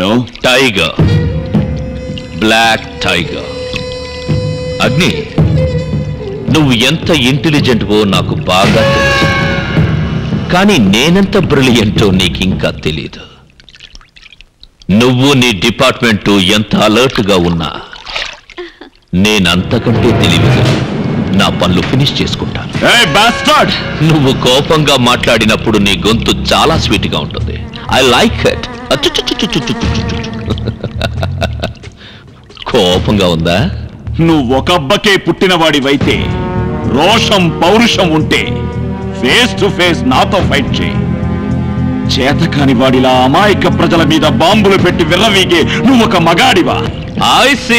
Hello tiger black tiger అగ్ని నువ్వు ఎంత ఇంటెలిజెంట్వో నాకు బాగా తెలుసు కానీ నేనెంత బ్రిలియంటో నీకు ఇంకా తెలీదు నువ్వు నీ డిపార్ట్మెంటు ఎంత అలర్ట్గా ఉన్నా నేనంతకంటే తెలివిగా నా పనులు ఫినిష్ చేసుకుంటాను ఏయ్ బాస్టర్డ్ నువ్వు కోపంగా మాట్లాడినప్పుడు నీ గొంతు చాలా స్వీట్ గా ఉంటుంది ఐ లైక్ ఇట్ కోపంగా ఉందా నువ్వు ఒక అబ్బకే పుట్టినవాడివైతే రోషం పౌరుషం ఉంటే ఫేస్ టు ఫేస్ నాతో ఫైట్ చేయి చేతకాని వాడిలా అమాయక ప్రజల మీద బాంబులు పెట్టి విర్రవీగే నువ్వు ఒక మగాడివా ఐ సి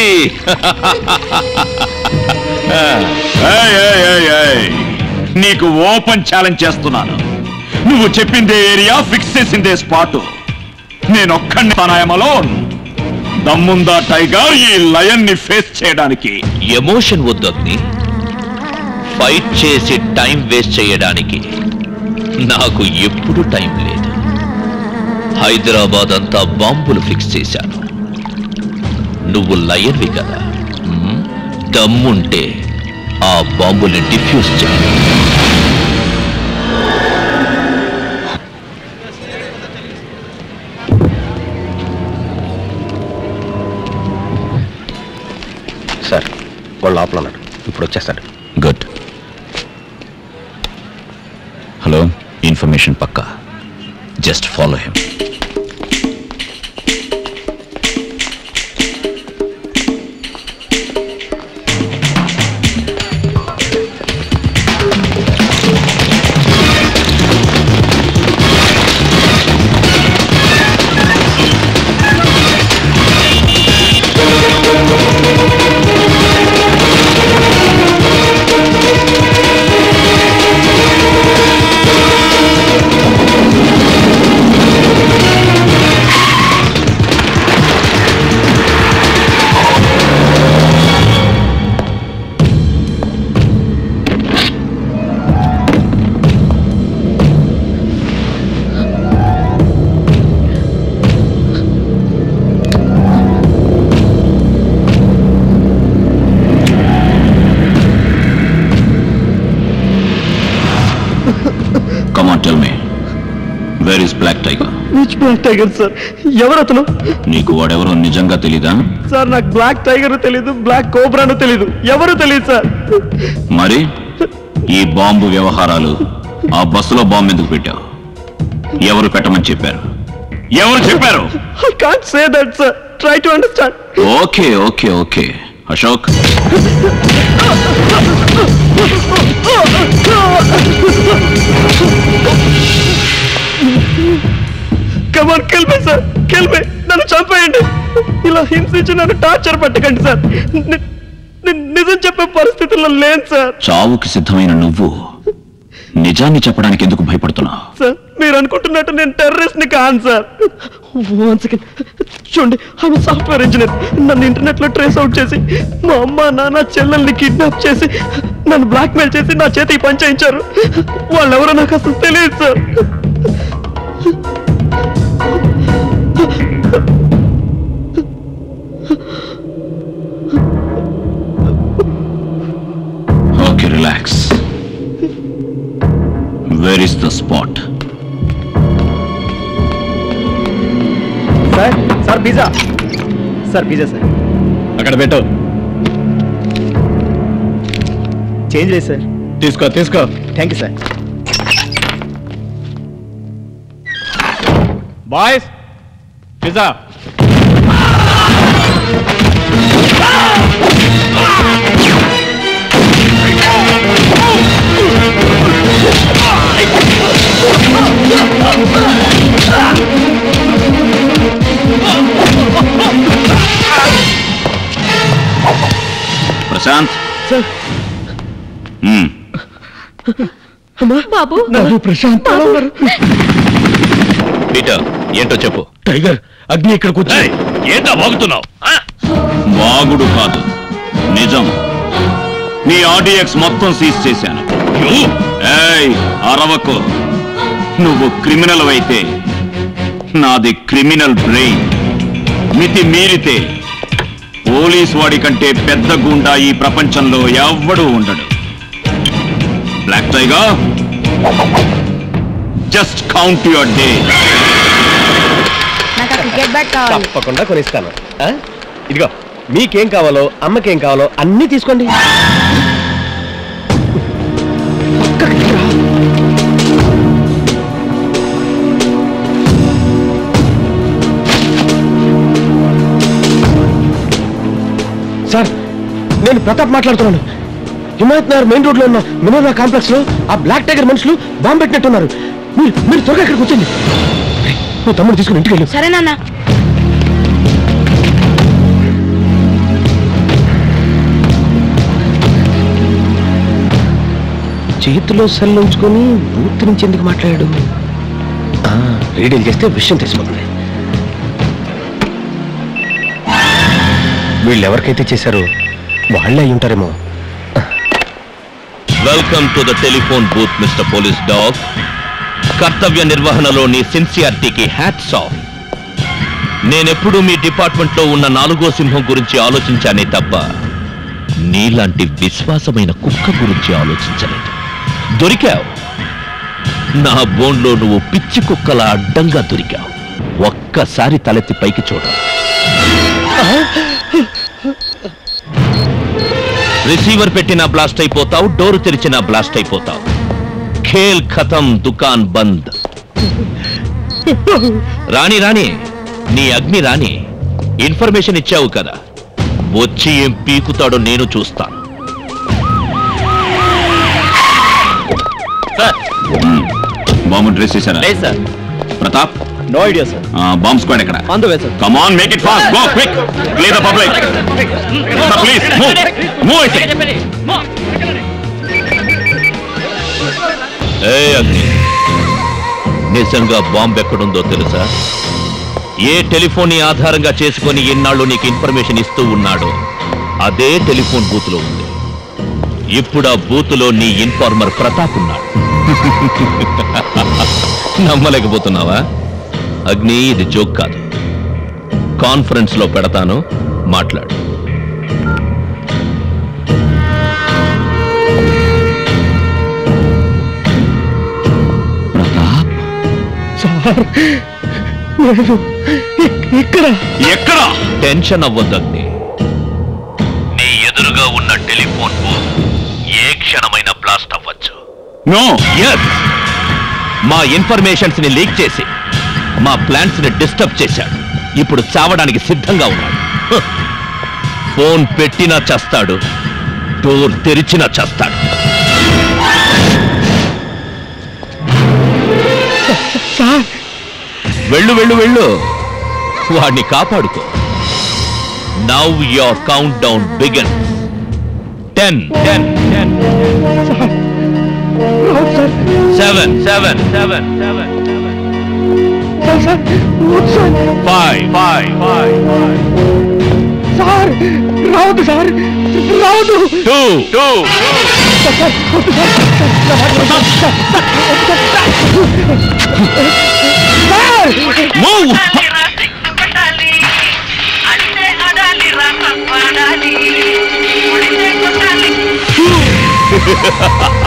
ఏయ్, ఏయ్, ఏయ్, ఏయ్. నీకు ఓపెన్ ఛాలెంజ్ చేస్తున్నాను నువ్వు చెప్పిందే ఏరియా ఫిక్స్ చేసిందే స్పాటు నేనొక్కడిని తనాయమలో దమ్ముందా టైగర్ ఈ లయన్ ని ఫేస్ చేయడానికి ఎమోషన్ వద్దొద్ది ఫైట్ చేసి టైం వేస్ట్ చేయడానికి నాకు ఎప్పుడు టైం లేదు హైదరాబాద్ అంతా బాంబులు ఫిక్స్ చేశాను నువ్వు లయన్వి కదా మ్మ్? దమ్ముంటే ఆ బాంబుని డిఫ్యూజ్ చేయి సార్ వాళ్ళు లోపల ఉన్నాడు ఇప్పుడు వచ్చేస్తాడు గుడ్ హలో ఇన్ఫర్మేషన్ పక్కా just follow him come on tell me where is black tiger which black tiger sir ఎవరు అతను నీకు వాడెవరో నిజంగా తెలీదా సార్ నాకు బ్లాక్ టైగర్ తెలీదు బ్లాక్ కోబ్రాను తెలీదు ఎవరు తెలియదు సార్ మరి ఈ బాంబు వ్యవహారాలు ఆ బస్సులో బాంబు ఎందుకు పెట్టావు ఎవరు పెట్టమని చెప్పారు ఎవరు చెప్పారు I can't say that sir try to understand okay okay okay Ashok come on kill me sir kill me నన్ను చంపేయండి ఇలా హింసించి నన్ను టార్చర్ పెట్టకండి సార్ ని- ని- నిజం చెప్పే పరిస్థితుల్లో లేను సార్ చావుకి సిద్ధమైన నువ్వు నిజాన్ని చెప్పడానికి ఎందుకు భయపడుతున్నావు సార్ మీరు అనుకుంటున్నట్టు నేను టెర్రరిస్ట్ ని కాను సార్ వన్ సెకండ్ చూడండి ఆమె సాఫ్ట్వేర్ ఇంజనీర్ నన్ను ఇంటర్నెట్ లో ట్రేస్ అవుట్ చేసి మా అమ్మ నాన్న చెల్లెల్ని కిడ్నాప్ చేసి నన్ను బ్లాక్మెయిల్ చేసి నా చేతికి పని చేయించారు వాళ్ళెవరో నాకు అసలు తెలియదు sir okay relax where is the spot sir sir pizza sir pizza sir అక్కడ పెట్టు చేంజ్ లేదు సార్ తీసుకో తీసుకో thank you sir boys pizza Prashanth sir మ్మ్. బాబు నన్ను ప్రశాంత్ ఎలా ఉన్నారు పీటర్ ఏంటో చెప్పు టైగర్ అగ్ని ఇక్కడికి వచ్చి ఏంటో బాగుతున్నావు వాగుడు కాదు నిజం నీ ఆర్డీఎక్స్ మొత్తం సీజ్ చేశాను ఏయ్ అరవకు నువ్వు క్రిమినల్ అయితే నాది క్రిమినల్ బ్రెయిన్ మితి మీరితే పోలీస్ వాడి కంటే పెద్ద గుండా ఈ ప్రపంచంలో ఎవ్వడూ ఉండడు black tiger just count your day నాకు ఆ క్రికెట్ బ్యాట్ కావాలి తప్పకుండా కొనిస్తాను ఆ? ఇదిగో మీకేం కావాలో అమ్మకేం కావాలో అన్నీ తీసుకోండి సార్ నేను ప్రతాప్ మాట్లాడుతున్నాను హిమాయత్ నగర్ మెయిన్ రోడ్ లో ఉన్న మినోరా కాంప్లెక్స్ లో ఆ బ్లాక్ టైగర్ మనుషులు బాంబు పెట్టినట్టున్నారు మీరు మీరు త్వరగా ఇక్కడికి వచ్చండి రేయ్, నువ్వు తమ్ముడు తీసుకుని ఇంటికి వెళ్ళు సరే నాన్న చేతిలో సెల్ ఉంచుకొని బూత్ నుంచి ఎందుకు మాట్లాడాడు ఆ, రీడీల్ చేస్తే విషయం తెలిసిపోతుంది వీళ్ళు ఎవరికైతే చేశారో వాళ్ళే అయి ఉంటారేమో welcome to the telephone booth mister police dog కర్తవ్య నిర్వహణలో నీ సిన్సియారిటీకి హ్యాట్స్ ఆఫ్ నేనెప్పుడు మీ డిపార్ట్మెంట్లో ఉన్న నాలుగో సింహం గురించి ఆలోచించానే తప్ప నీలాంటి విశ్వాసమైన కుక్క గురించి ఆలోచించలేదు దొరికావు నా బోన్లో నువ్వు పిచ్చి కుక్కల అడ్డంగా దొరికావు ఒక్కసారి తలెత్తి పైకి చూడ రిసీవర్ పెట్టినా బ్లాస్ట్ అయిపోతావు డోరు తెరిచినా బ్లాస్ట్ అయిపోతావు ఖేల్ ఖతం దుకాన్ బంద్ రాణి రాణి నీ అగ్ని రాణి ఇన్ఫర్మేషన్ ఇచ్చావు కదా వచ్చి ఏం పీకుతాడో నేను చూస్తాను సార్ బాంబు డ్రెస్ చేశారా లేదు sir Pratap no idea sir bomb squad ఎక్కడ అందువే sir come on make it fast go quick clear the public please move move ఏ అగ్ని నిజంగా బాంబు ఎక్కడుందో తెలుసా ఏ టెలిఫోన్ ఆధారంగా చేసుకొని ఇన్నాళ్ళు నీకు ఇన్ఫర్మేషన్ ఇస్తూ ఉన్నాడో అదే టెలిఫోన్ బూత్ లో ఉంది ఇప్పుడు ఆ బూత్ లో నీ ఇన్ఫార్మర్ ప్రతాప్ ఉన్నాడు నమ్మలేకపోతున్నావా అగ్ని ఇది జోక్ కాదు కాన్ఫరెన్స్ లో పెడతాను మాట్లాడు ప్రతాప్ ఇక్కడ ఎక్కడ టెన్షన్ అవ్వద్దు అగ్ని నీ ఎదురుగా ఉన్న టెలిఫోన్ బూత్ ఏ క్షణమైన బ్లాస్ట్ అవ్వచ్చు నో ఎస్ మా ఇన్ఫర్మేషన్స్ ని లీక్ చేసి మా ప్లాన్స్ ని డిస్టర్బ్ చేశాడు ఇప్పుడు చావడానికి సిద్ధంగా ఉన్నాడు హ్. ఫోన్ పెట్టినా చేస్తాడు డోర్ తెరిచినా చేస్తాడు వెళ్ళు వెళ్ళు వెళ్ళు వాడిని కాపాడుకో now your count down begin ten ten ten seven seven seven seven five five five sir రావద్దు సార్ రావద్దు టూ టూ మూవ్ పెట్టాలి అంటే ఆడాలి రాత పాడాలి కొడితే కొట్టాలి